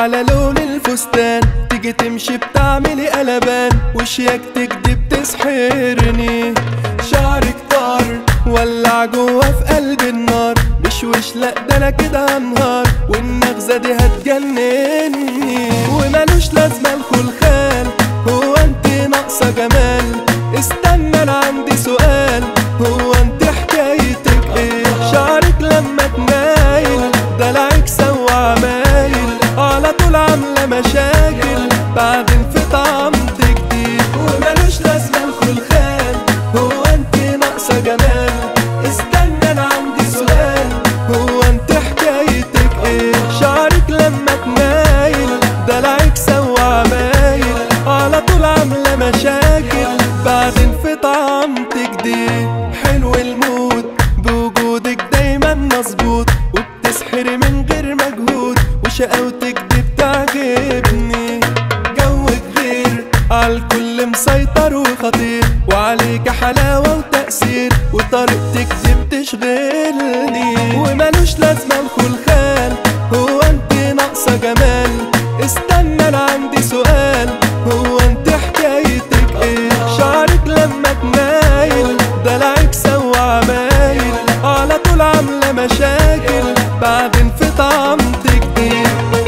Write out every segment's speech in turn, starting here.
وعلى لون الفستان تيجي تمشي بتعملي قلبان وشياكتك دي بتسحرني شعرك طار ولع جوا في قلب النار بشوش لا ده انا كده هنهار والنغزة دي هتجنني ومالوش لازمة الخلخال هو انت ناقصة جمال استنى انا عندي سؤال هو انت حكايتك ايه شعرك لما تمايل دلعك سوى عمايل على طول عاملة مشاكل بعدين في طعمتك دي ومالوش لازمة الخلخال هو انت ناقصة جمال استنى انا عندي سؤال هو انت حكايتك ايه شعرك لما تمايل دلعك سوى عمايل على طول عاملة مشاكل بعدين في طعمتك دي حلو المود بوجودك دايما مظبوط وبتسحري من غير مجهود وشقاوتك دي بتعجبني جوك غير عالكل مسيطر وخطير وعليك حلاوة وتأثير وطريقتك دي بتشغلني ومالوش لازمة الخلخال هو انت ناقصة جمال استنى انا عندي سؤال هو انت حكايتك ايه شعرك لما تمايل دلعك سوى عمايل على طول عاملة مشاكل بعدين في طعمتك دي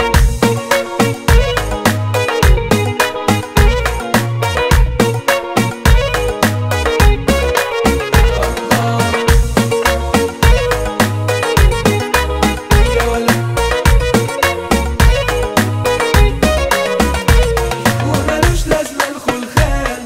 ومالوش لازمة الخلخال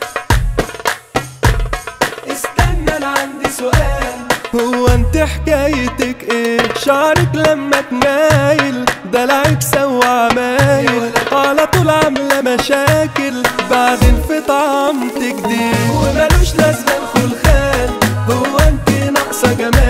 استنى انا عندي سؤال هو انت حكايتك ايه شعرك لما تمايل دلعك سوى عمايل على طول عاملة مشاكل بعدين في طعمتك دي ومالوش لازمة الخلخال هو انت ناقصة جمال